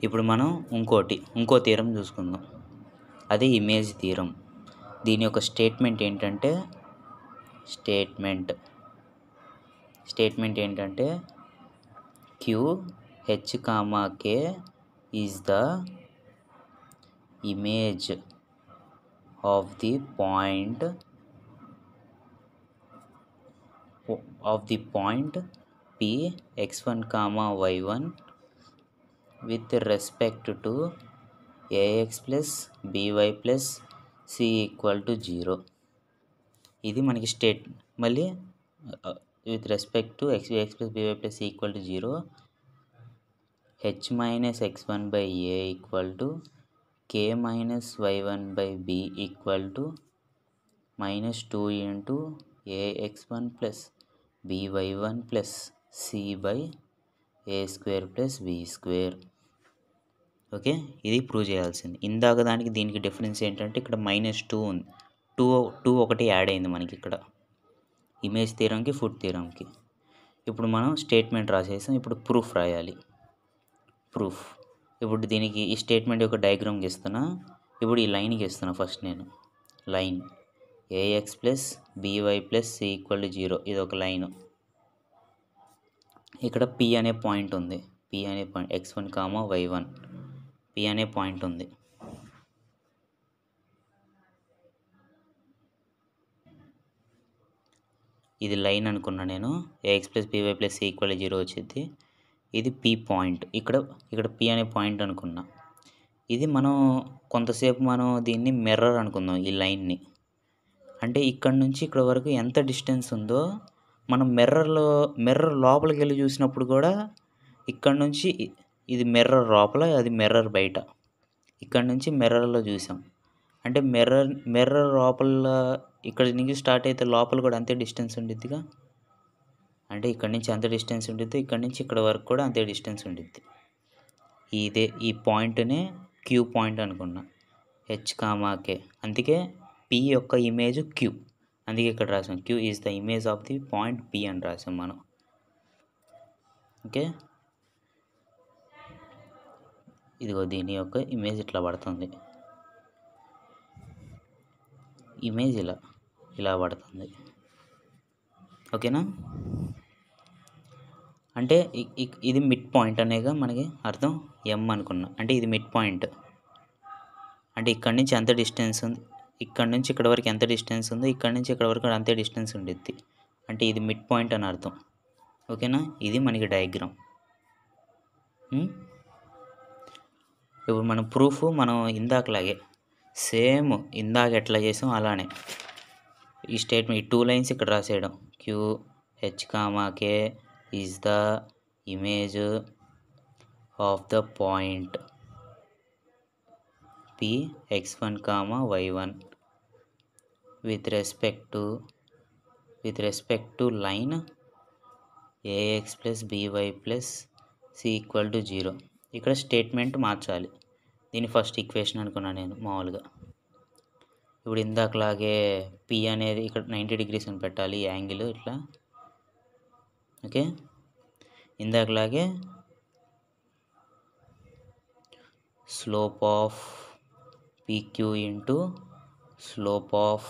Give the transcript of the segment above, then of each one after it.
ఇప్పుడు మనం ఇంకోటి ఇంకో తీరం చూసుకుందాం అదే ఇమేజ్ తీరం దీని యొక్క స్టేట్మెంట్ ఏంటంటే స్టేట్మెంట్ స్టేట్మెంట్ ఏంటంటే Q H comma K is the image of the point of the point P X one comma why one with respect to A X plus by plus C equal to zero ఇది మనకి state మళ్ళీ with respect to X X plus by plus C equal to zero H minus X one by A equal to K minus why one by B equal to minus two into AX one plus by one plus C by A square plus B square okay ఇది prove చేయాల్సింది ఇందాక దానికి దీనికి difference ఏంటంటే ఇక్కడ minus two ఉంది two two ఒకటి add అయింది మనకి ఇక్కడ ఇమేజ్ తీరంకి ఫుడ్ తీరంకి ఇప్పుడు మనం స్టేట్మెంట్ రాసేసాం ఇప్పుడు ప్రూఫ్ రాయాలి ప్రూఫ్ ఇప్పుడు దీనికి ఈ స్టేట్మెంట్ యొక్క డయాగ్రామ్ గీస్తున్నా ఇప్పుడు ఈ లైన్ గీస్తున్నా ఫస్ట్ నేను line AX plus by plus C equal to zero ఇది ఒక లైన్ ఇక్కడ పి అనే పాయింట్ ఉంది పి అనే point X one comma why one P అనే పాయింట్ ఉంది ఇది లైన్ అనుకున్నా నేను A X plus by plus C equal zero వచ్చింది ఇది పి పాయింట్ ఇక్కడ ఇక్కడ పి అనే పాయింట్ అనుకున్నా ఇది మనం కొంతసేపు మనం దీన్ని మిర్రర్ అనుకుందాం ఈ లైన్ని అంటే ఇక్కడ నుంచి ఇక్కడ వరకు ఎంత డిస్టెన్స్ ఉందో మనం మిర్రర్లో మిర్రర్ లోపలికి వెళ్ళి చూసినప్పుడు కూడా ఇక్కడ నుంచి ఇ- ఇది మిర్రర్ లోపల అది మిర్రర్ బయట ఇక్కడ నుంచి మిర్రర్లో చూసాం అంటే మిర్రర్ మిర్రర్ లోపల ఇక్కడ నుంచి స్టార్ట్ అయితే లోపల కూడా అంతే డిస్టెన్స్ ఉండిద్దిగా అంటే ఇక్కడ నుంచి అంత డిస్టెన్స్ ఉండిద్ది ఇక్కడ నుంచి ఇక్కడ వరకు కూడా అంతే డిస్టెన్స్ ఉండిద్ది ఇదే ఈ పాయింట్నే క్యూ పాయింట్ అనుకున్నా హెచ్ కామాకే అందుకే పి యొక్క ఇమేజ్ క్యూ అందుకే ఇక్కడ రాసాం Q is the image of the point P అని రాసాం మనం ఓకే ఇదిగో దీని యొక్క ఇమేజ్ ఇట్లా పడుతుంది ఇమేజ్ ఇలా ఇలా పడుతుంది ఓకేనా అంటే ఇ- ఇ- ఇది మిడ్ పాయింట్ అనేగా మనకి అర్థం ఎం అనుకున్నా అంటే ఇది మిడ్ పాయింట్ అంటే ఇక్కడ నుంచి ఎంత డిస్టెన్స్ ఉంది ఇక్కడ నుంచి ఇక్కడ వరకు ఎంత డిస్టెన్స్ ఉందో ఇక్కడ నుంచి ఇక్కడ వరకు అంతే డిస్టెన్స్ ఉండిద్ది అంటే ఇది మిడ్ పాయింట్ అని అర్థం ఓకేనా ఇది మనకి డయాగ్రామ్ ఇప్పుడు మన ప్రూఫ్ మనం ఇందాకలాగే సేమ్ ఇందాక ఎట్లా చేసాం అలానే ఈ స్టేట్మెంట్ ఈ టూ లైన్స్ ఇక్కడ రాసేయడం Q H comma K is the image of the point P X one comma why one with respect to with respect to line AX plus by plus C equal to zero ఇక్కడ statement మార్చాలి దీని first equation అనుకున్నాను నేను మామూలుగా ఇప్పుడు ఇందాకలాగే P అనేది ఇక్కడ ninety degrees అని పెట్టాలి ఈ యాంగిల్ ఇట్లా ఓకే ఇందాకలాగే slope of P Q into slope of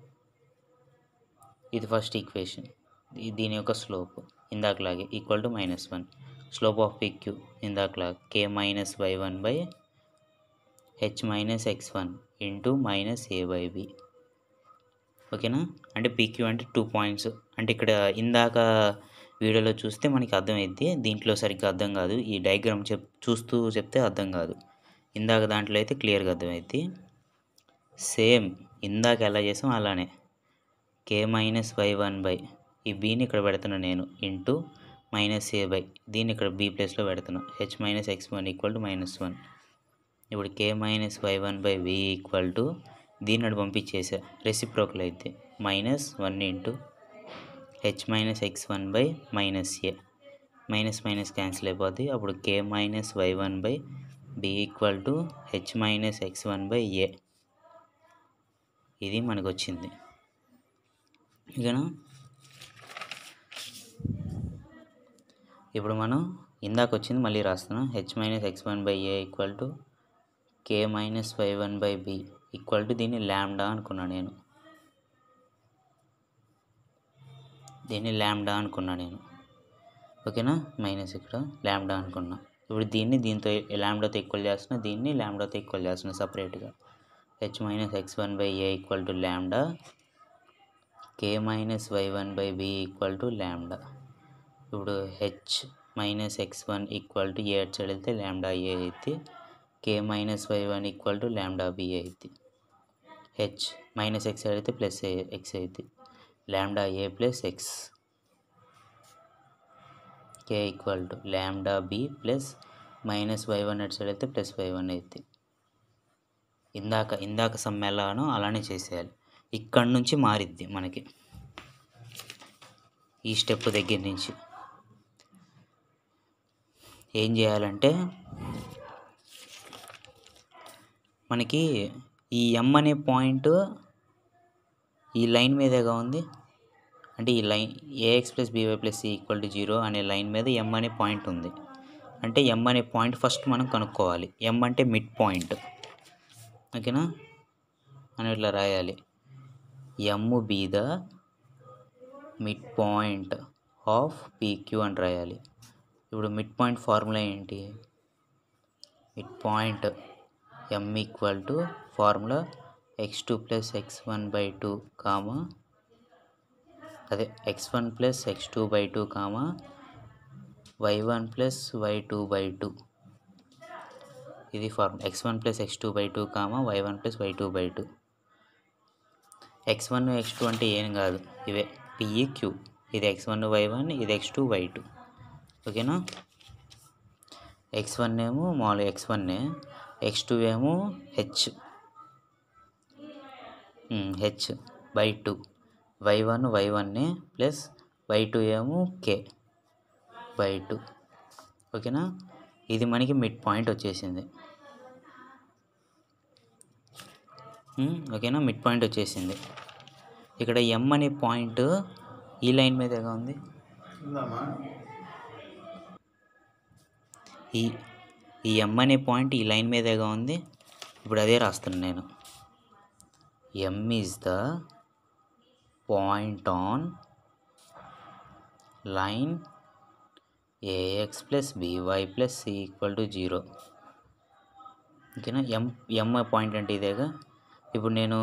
ఇది ఫస్ట్ ఈక్వేషన్ దీని యొక్క స్లోప్ ఇందాకలాగే equal to minus one slope of P Q ఇందాకలా K minus why one by H minus X one into minus A by B ఓకేనా అంటే PQ అంటే two points అంటే ఇక్కడ ఇందాక వీడియోలో చూస్తే మనకి అర్థమైద్ది దీంట్లో సరిగ్గా అర్థం కాదు ఈ డయాగ్రామ్ చెప్ చూస్తూ చెప్తే అర్థం కాదు ఇందాక దాంట్లో అయితే క్లియర్గా అర్థమైద్ది సేమ్ ఇందాక ఎలా చేసాం అలానే K minus why one by ఈ బీని ఇక్కడ పెడుతున్నా నేను ఇంటూ మైనస్ ఏ బై దీన్ని ఇక్కడ బీ ప్లేస్లో పెడుతున్నా H minus X one equal to minus one ఇప్పుడు K minus why one by V equal to దీన్ని అటు పంపించేసా రెసిప్రోకల్ అయితే minus one into H minus X one by minus A minus minus cancel అయిపోద్ది అప్పుడు K minus why one by B equal to H minus X one by A ఇది మనకు వచ్చింది ఓకేనా ఇప్పుడు మనం ఇందాక వచ్చింది మళ్ళీ రాస్తున్నాం H minus X one by A equal to K minus why one by B equal to దీన్ని ల్యాండా అనుకున్నా నేను దీన్ని ల్యాండా అనుకున్నా నేను ఓకేనా మైనస్ ఇక్కడ ల్యాండా అనుకున్నా ఇప్పుడు దీన్ని దీంతో ల్యాండాతో ఈక్వల్ చేస్తున్నా దీన్ని ల్యాండాతో ఈక్వల్ చేస్తున్నా సపరేట్గా H minus X one by A equal to lambda K minus why one by B equal to lambda ఇప్పుడు H minus X one equal to A side వెళ్తే ల్యాండా ఏ అయితే K minus why one equal to lambda B అయితే H minus X అయితే plus X అయితే lambda A plus X K equal to lambda B plus minus why one అటు side అయితే plus why one అయితే ఇందాక ఇందాక some ఎలానో అలానే చేసేయాలి ఇక్కడ నుంచి మారిద్ది మనకి ఈ స్టెప్ దగ్గర నుంచి ఏం చేయాలంటే మనకి ఈ ఎం అనే పాయింట్ ఈ లైన్ మీదేగా ఉంది అంటే ఈ line AX plus by plus C equal to zero అనే లైన్ మీద ఎం అనే పాయింట్ ఉంది అంటే ఎం అనే పాయింట్ ఫస్ట్ మనం కనుక్కోవాలి ఎం అంటే మిడ్ పాయింట్ ఓకేనా అని ఇట్లా రాయాలి M be the mid point of P Q అని రాయాలి ఇప్పుడు మిడ్ పాయింట్ ఫార్ములా ఏంటి mid point M equal to formula x two plus x one by two comma అదే x one plus x two by two comma why one plus y two by two ఇది formula x one plus x two by two comma why one plus y two by two x one x two అంటే ఏం కాదు ఇవే P E Q ఇది x one y one ఇది x two y two ఓకేనా x one ఏమో మామూలుగా x వన్నే ఎక్స్ టూ ఏమో h h by two y one y one plus y two ఏమో కే బై టూ ఓకేనా ఇది మనకి మిడ్ పాయింట్ వచ్చేసింది ఉమ్, ఓకేనా మిడ్ పాయింట్ వచ్చేసింది ఇక్కడ ఎం అనే పాయింట్ ఈ లైన్ మీదేగా ఉంది ఈ ఈ ఎం అనే పాయింట్ ఈ లైన్ మీదేగా ఉంది ఇప్పుడు అదే రాస్తున్నాను నేను M is the point on line AX plus by plus C equal to zero ఓకేనా ఎం ఎం పాయింట్ అంటే ఇదేగా ఇప్పుడు నేను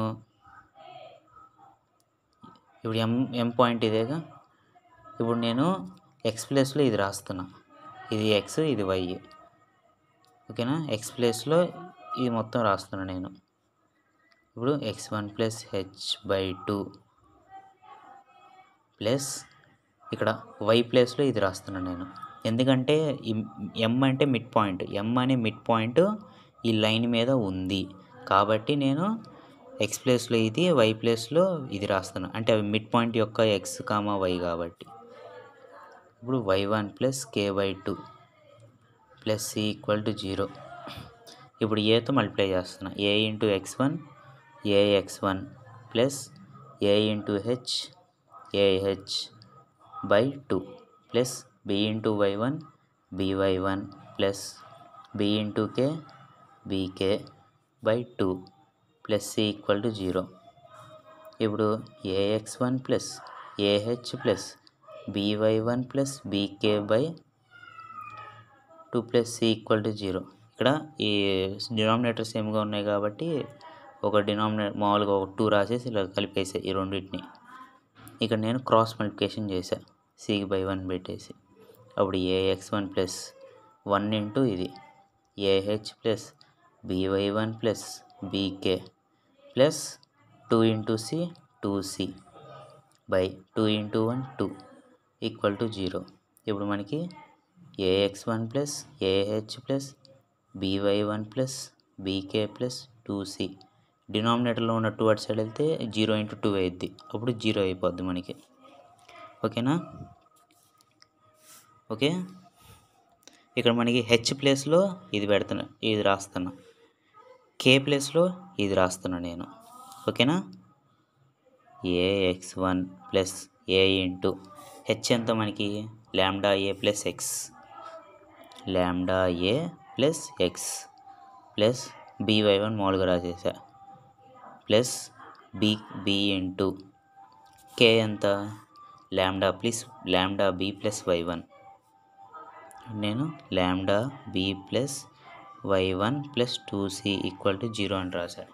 ఇప్పుడు ఎం ఎం పాయింట్ ఇదేగా ఇప్పుడు నేను ఎక్స్ ప్లేస్లో ఇది రాస్తున్నా ఇది ఎక్స్ ఇది వై ఓకేనా ఎక్స్ ప్లేస్లో ఇది మొత్తం రాస్తున్నా నేను ఇప్పుడు x one plus h by two plus ఇక్కడ వై ప్లేస్లో ఇది రాస్తున్నాను నేను ఎందుకంటే ఎం అంటే మిడ్ పాయింట్ ఎం అనే మిడ్ పాయింట్ ఈ లైన్ మీద ఉంది కాబట్టి నేను ఎక్స్ ప్లేస్లో ఇది వై ప్లేస్లో ఇది రాస్తున్నా అంటే అవి మిడ్ పాయింట్ యొక్క ఎక్స్ కామా వై కాబట్టి ఇప్పుడు y one plus k by two plus C equal to zero ఇప్పుడు ఏతో మల్టిప్లై చేస్తున్నా a into x one a x one plus a into h a h by two plus b into y one b y one plus b into k b k by two plus C equal to zero ఇప్పుడు a x one plus a h plus by one plus BK by two plus C equal to zero ఇక్కడ ఈ denominator సేమ్గా ఉన్నాయి కాబట్టి ఒక denominator మామూలుగా ఒక two రాసేసి ఇలా కలిపేసా ఈ రెండింటిని ఇక్కడ నేను క్రాస్ మల్టిప్లికేషన్ చేశా సికి బై వన్ పెట్టేసి అప్పుడు a x one plus one into ఇది a h plus by one plus b k plus two into c two c by two into one two equal to zero ఇప్పుడు మనకి a x one plus a h plus by one plus b k plus two c డినామినేటర్లో ఉన్న two అటు side వెళ్తే zero into two అయ్యిద్ది అప్పుడు zero అయిపోద్ది మనకి ఓకేనా ఓకే ఇక్కడ మనకి హెచ్ ప్లేస్లో ఇది పెడుతున్నా ఇది రాస్తున్నా కే ప్లేస్లో ఇది రాస్తున్నా నేను ఓకేనా a x one plus a into h ఎంత మనకి lambda A plus x lambda A plus x plus by one మామూలుగా రాసేసా plus b b into k ఎంత lambda plus lambda B plus why one నేను lambda B plus why one plus two c equal to zero అని రాశాను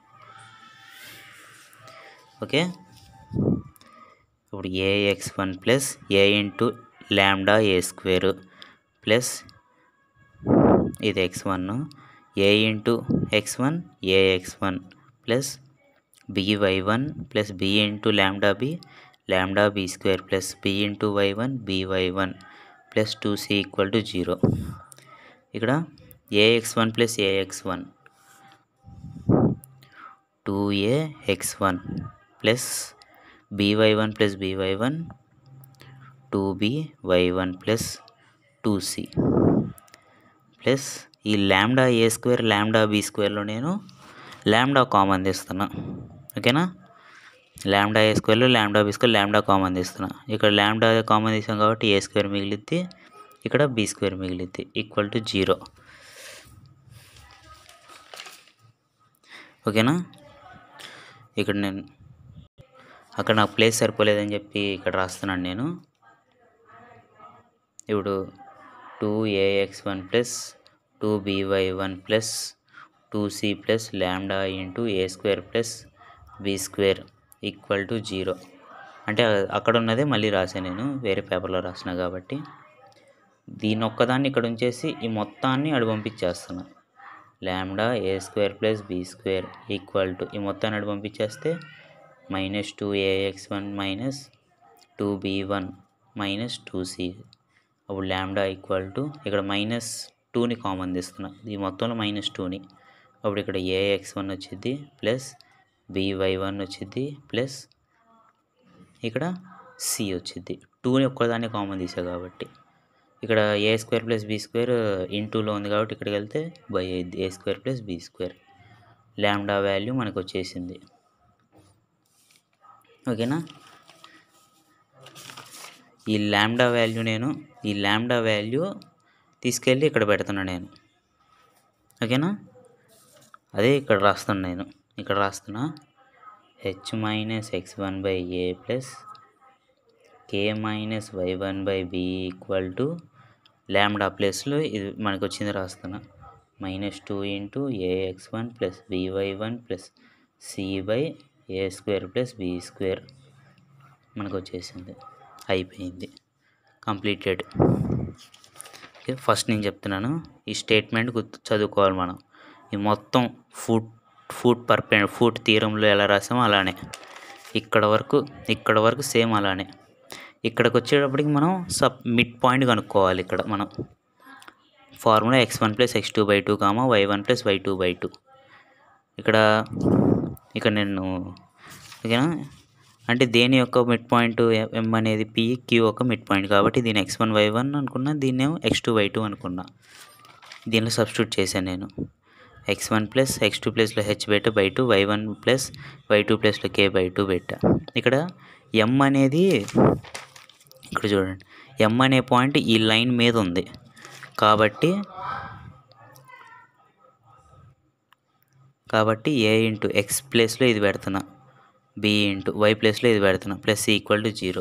okay ఇప్పుడు a x one plus a into lambda a square plus ఇది x one a into x one a x one plus by one plus b into lambda b lambda b square plus b into y one b y one plus two c equal to zero ఇక్కడ a x one plus a x one two a x one plus by one plus by one two b y one plus two c plus ఈ lambda a square ల్యాండా B స్క్వేర్లో నేను ల్యాండా common తీస్తున్నా ఓకేనా ల్యాండా ఏ స్క్వేర్లో ల్యాండా b square ల్యాండా కామన్ తీస్తున్నా ఇక్కడ ల్యాండా కామన్ తీసాం కాబట్టి ఏ స్క్వేర్ మిగిలిద్ది ఇక్కడ బి స్క్వేర్ మిగిలిద్ది ఈక్వల్ టు జీరో ఓకేనా ఇక్కడ నేను అక్కడ నాకు ప్లేస్ సరిపోలేదని చెప్పి ఇక్కడ రాస్తున్నాను నేను ఇప్పుడు two a x one plus two b y one plus two c plus lambda into a square plus B square equal to zero అంటే అక్కడ ఉన్నదే మళ్ళీ రాసాను నేను వేరే పేపర్లో రాసిన కాబట్టి దీని ఒక్కదాన్ని ఇక్కడ ఉంచేసి ఈ మొత్తాన్ని అడు పంపించేస్తున్నా lambda a square plus B square equal to ఈ మొత్తాన్ని అడు పంపించేస్తే minus two a x one minus two b one minus two c అప్పుడు ల్యాండా ఈక్వల్ టు ఇక్కడ మైనస్ టూని కామన్ తీస్తున్నా ఈ మొత్తంలో మైనస్ టూని అప్పుడు ఇక్కడ ఏఎక్స్ వన్ వచ్చింది ప్లస్ బీవై వన్ వచ్చింది ప్లస్ ఇక్కడ సి వచ్చింది టూని ఒక్కదాన్ని కామన్ తీసా కాబట్టి ఇక్కడ a square plus B square ఇంటూలో ఉంది కాబట్టి ఇక్కడికి వెళ్తే బై అయింది ఏ square plus B square lambda value మనకు వచ్చేసింది ఓకేనా ఈ ల్యాండా వాల్యూ నేను ఈ ల్యాండా వాల్యూ తీసుకెళ్ళి ఇక్కడ పెడుతున్నా నేను ఓకేనా అదే ఇక్కడ రాస్తున్నా నేను ఇక్కడ రాస్తున్నా h minus X one by a plus k minus why one by B equal to lambda ప్లస్లో ఇది మనకు వచ్చింది రాస్తున్నా minus two into AX one plus by one plus C by A square plus B square మనకు వచ్చేసింది అయిపోయింది completed okay first నేను చెప్తున్నాను ఈ స్టేట్మెంట్ గుర్తు చదువుకోవాలి మనం ఈ మొత్తం ఫుట్ ఫుట్ పర్పె ఫుట్ తీరంలో ఎలా రాసామో అలానే ఇక్కడ వరకు ఇక్కడ వరకు సేమ్ అలానే ఇక్కడికి వచ్చేటప్పటికి మనం సబ్ మిడ్ పాయింట్ కనుక్కోవాలి ఇక్కడ మనం formula x one plus x two by two comma why one plus y two by two ఇక్కడ ఇక్కడ నేను ఓకేనా అంటే దేని యొక్క మిడ్ పాయింట్ ఎం అనేది పి క్యూ యొక్క మిడ్ పాయింట్ కాబట్టి దీని ఎక్స్ వన్ వై వన్ అనుకున్నా దీన్నేమో ఎక్స్ టూ వై టూ అనుకున్నా దీనిలో సబ్స్టిట్యూట్ చేశాను నేను x one plus x two ప్లస్లో హెచ్ పెట్టా by two y one plus y two ప్లస్లో కే బై టూ పెట్టా ఇక్కడ ఎం అనేది ఇక్కడ చూడండి ఎం అనే పాయింట్ ఈ లైన్ మీద ఉంది కాబట్టి కాబట్టి ఏ ఇంటూ ఎక్స్ ప్లేస్లో ఇది పెడుతున్నా బి ఇంటూ వై ప్లేస్లో ఇది పెడుతున్నా plus equal to zero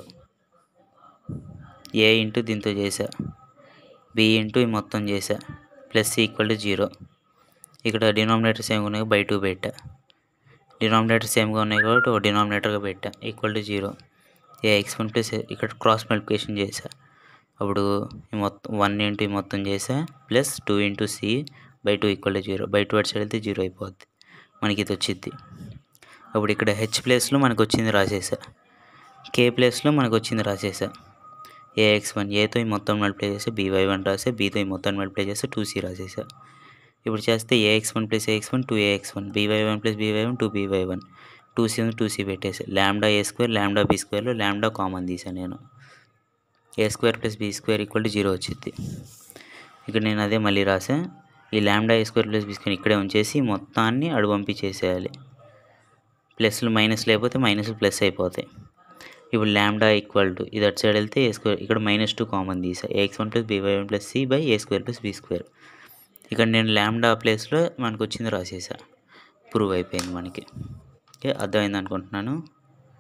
a into దీంతో చేసా బి ఇంటూ ఈ మొత్తం చేసా ప్లస్ ఈక్వల్ టు జీరో ఇక్కడ డినామినేటర్ సేమ్గా ఉన్నాయి బై టూ పెట్టా డినామినేటర్ సేమ్గా ఉన్నాయి కాబట్టి ఒక డినామినేటర్గా పెట్టా equal to zero a x one plus ఇక్కడ క్రాస్ మల్టిప్లికేషన్ చేసా అప్పుడు ఈ మొత్తం వన్ ఇంటూ ఈ మొత్తం చేసా plus two into c by two equal to zero by two అటు సైడ్ వెళ్తే జీరో అయిపోద్ది మనకి ఇది వచ్చింది అప్పుడు ఇక్కడ హెచ్ ప్లేస్లో మనకు వచ్చింది రాసేసా కే ప్లేస్లో మనకు వచ్చింది రాసేసా ఏఎక్స్ వన్ ఏతో ఈ మొత్తం మల్టిప్లై చేస్తే బీవై వన్ రాసే బీతో ఈ మొత్తం మల్టిప్లై చేస్తే టూ సి రాసేసా ఇప్పుడు చేస్తే a x one plus a x one two a x one b y one plus by one two b y one two c one two c పెట్టేసి ల్యాండా ఏ స్క్వేర్ ల్యాండా బీ స్క్వేర్లో ల్యాండా కామన్ తీసాను నేను a square plus b square equal to zero వచ్చింది ఇక్కడ నేను అదే మళ్ళీ రాసా ఈ lambda a square plus b square ఇక్కడే ఉంచేసి మొత్తాన్ని అడు పంపించేసేయాలి ప్లస్లు మైనస్ లేకపోతే మైనస్లు ప్లస్ అయిపోతాయి ఇప్పుడు ల్యాండా ఈక్వల్ టు ఇది అటు సైడ్ వెళ్తే ఏ స్క్వేర్ ఇక్కడ మైనస్ టూ కామన్ తీసా a x one plus by one plus C by A square plus b square ఇక్కడ నేను ల్యాండా ప్లేస్లో మనకు వచ్చింది రాసేసా ప్రూవ్ అయిపోయింది మనకి ఓకే అర్థమైంది అనుకుంటున్నాను